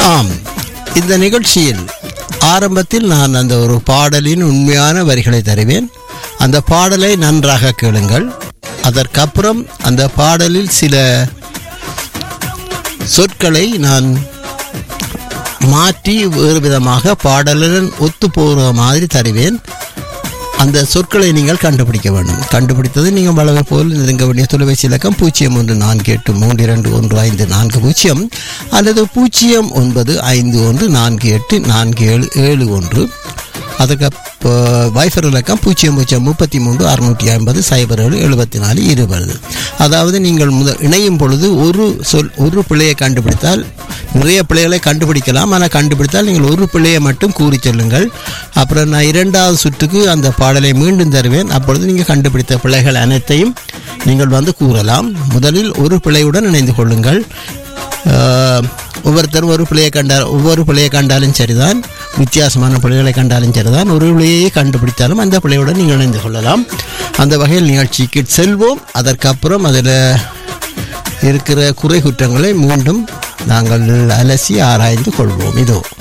ஆம் இந்த நிகழ்ச்சியில் ஆரம்பத்தில் நான் அந்த ஒரு பாடலின் உண்மையான வரிகளை தருவேன் அந்த பாடலை நன்றாக கேளுங்கள் அதற்கப்புறம் அந்த பாடலில் சில சொற்களை நான் மாற்றி வேறு விதமாக பாடலுடன் ஒத்து போகிற மாதிரி தருவேன் அந்த சொற்களை நீங்கள் கண்டுபிடிக்க வேண்டும் கண்டுபிடித்தது நீங்கள் வளவை போல் நெருங்க வேண்டிய தொலைபேசி இலக்கம் பூஜ்ஜியம் ஒன்று நான்கு எட்டு மூன்று இரண்டு ஒன்று ஐந்து நான்கு பூஜ்ஜியம் அல்லது பூஜ்ஜியம் ஒன்பது ஐந்து ஒன்று நான்கு எட்டு நான்கு ஏழு ஏழு ஒன்று அதுக்கு அப்போ வைஃபர் இலக்கம் பூஜ்ஜியம் பூஜ்ஜியம் முப்பத்தி மூன்று அறுநூற்றி ஐம்பது சைபர் ஏழு எழுபத்தி நாலு இருபது அதாவது நீங்கள் முத இணையும் பொழுது ஒரு சொல் ஒரு பிழையை கண்டுபிடித்தால் நிறைய பிழைகளை கண்டுபிடிக்கலாம் ஆனால் கண்டுபிடித்தால் நீங்கள் ஒரு பிழையை மட்டும் கூறி சொல்லுங்கள் அப்புறம் நான் இரண்டாவது சுற்றுக்கு அந்த பாடலை மீண்டும் தருவேன் அப்பொழுது நீங்கள் கண்டுபிடித்த பிழைகள் அனைத்தையும் நீங்கள் வந்து கூறலாம் முதலில் ஒரு பிழையுடன் இணைந்து கொள்ளுங்கள் ஆஹ், ஒவ்வொருத்தரும் ஒரு பிள்ளையை கண்டால் ஒவ்வொரு பிள்ளையை கண்டாலும் சரிதான் வித்தியாசமான பிள்ளைகளை கண்டாலும் சரிதான் ஒரு பிள்ளையை கண்டுபிடித்தாலும் அந்த பிள்ளையுடன் நீங்கள் இணைந்து கொள்ளலாம் அந்த வகையில் நிகழ்ச்சிக்கு செல்வோம் அதற்கப்புறம் அதில் இருக்கிற குறை குற்றங்களை மீண்டும் நாங்கள் அலசி ஆராய்ந்து கொள்வோம் இதோ